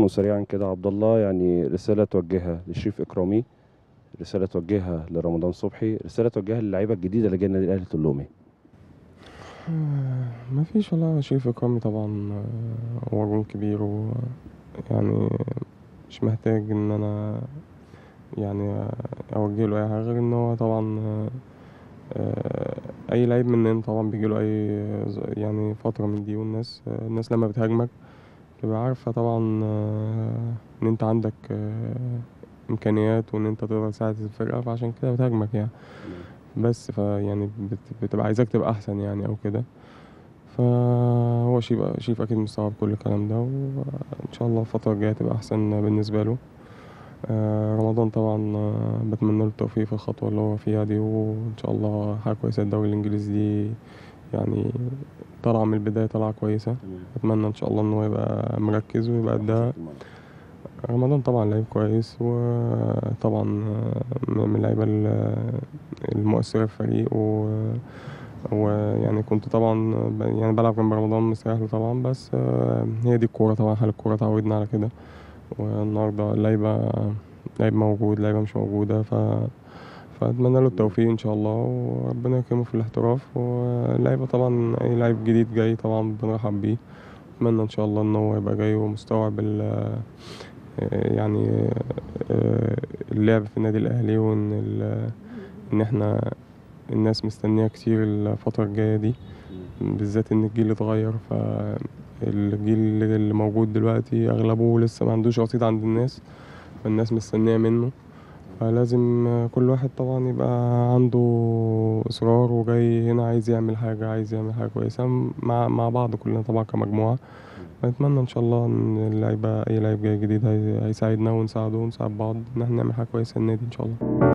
وسريعا كده عبد الله يعني رسالة توجهها لشريف إكرامي رسالة توجهها لرمضان صبحي رسالة توجهها للعيبة الجديدة اللي جايه النادي الأهلي تقول لهم إيه؟ ما فيش والله شريف إكرامي طبعا آه، هو جون كبير و يعني مش محتاج إن أنا يعني أوجه له أي حاجة غير إن هو طبعا آه، آه، أي لعيب مننا طبعا بيجيله أي يعني فترة من دي والناس الناس لما بتهاجمك تبقى عارفة طبعا آه، إن أنت عندك آه، إمكانيات وإن أنت تقدر تساعد الفرقة فعشان كده بتهاجمك يعني بس فيعني بت- بتبقى عايزاك تبقى أحسن يعني أو كده فهو شيف شيف أكيد مستوعب كل الكلام ده وإن شاء الله الفترة الجاية تبقى أحسن بالنسبة له آه، رمضان طبعا آه، بتمنى له التوفيق في الخطوة اللي هو فيها دي وإن شاء الله حاجة كويسة الدوري الإنجليزي دي يعني طلع من البداية طلعة كويسة أتمنى إن شاء الله إن هو يبقى مركز ويبقى قدها رمضان طبعا لعيب كويس وطبعا من اللعيبة ال- المؤثرة في الفريق و ويعني كنت طبعا ب- يعني بلعب جنب رمضان مستريح له طبعا بس آه، هي دي الكورة طبعا حال الكورة اتعودنا على كده والنهاردة اللعيبة لعيب موجود لعيبة مش موجودة ف فأتمنى له التوفيق إن شاء الله وربنا يكرمه في الاحتراف واللعيبة طبعا أي لعيب جديد جاي طبعا بنرحب بيه أتمنى إن شاء الله إن هو يبقى جاي ومستوعب ال- يعني آه، اللعب في النادي الأهلي وإن ال- إن إحنا الناس مستنية كتير الفترة الجاية دي بالذات إن الجيل اتغير فالجيل اللي موجود دلوقتي أغلبه لسه ما عندوش رصيد عند الناس فالناس مستنية منه فلازم كل واحد طبعا يبقى عنده إصرار وجاي هنا عايز يعمل حاجة عايز يعمل حاجة كويسة مع مع بعض كلنا طبعا كمجموعة فأتمنى إن شاء الله إن اللعيبة أي لعيب جاي جديد هي- هيساعدنا ونساعده ونساعد بعض إن احنا نعمل حاجة كويسة النادي إن شاء الله